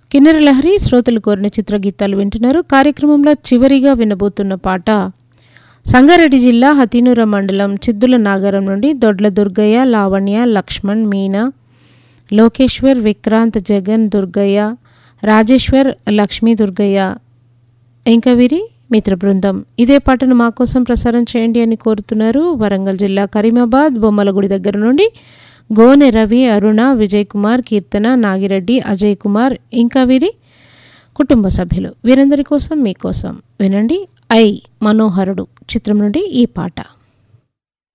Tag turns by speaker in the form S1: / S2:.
S1: కిన్నెర లహరి శ్రోతలు కోరిన చిత్రగీతాలు వింటున్నారు కార్యక్రమంలో చివరిగా వినబోతున్న పాట సంగారెడ్డి జిల్లా హతీనూర మండలం చిద్దుల నాగరం నుండి దొడ్ల దుర్గయ్య లావణ్య లక్ష్మణ్ మీనా లోకేశ్వర్ విక్రాంత్ జగన్ దుర్గయ్య రాజేశ్వర్ లక్ష్మీ దుర్గయ్య ఇంకా వీరి మిత్ర బృందం ఇదే పాటను మా కోసం ప్రసారం చేయండి అని కోరుతున్నారు వరంగల్ జిల్లా కరీమాబాద్ బొమ్మలగుడి దగ్గర నుండి గోనె రవి అరుణ విజయ్ కుమార్ కీర్తన నాగిరెడ్డి అజయ్ కుమార్ ఇంకా వీరి కుటుంబ సభ్యులు వీరందరి కోసం మీకోసం వినండి ఐ మనోహరుడు చిత్రం నుండి ఈ పాట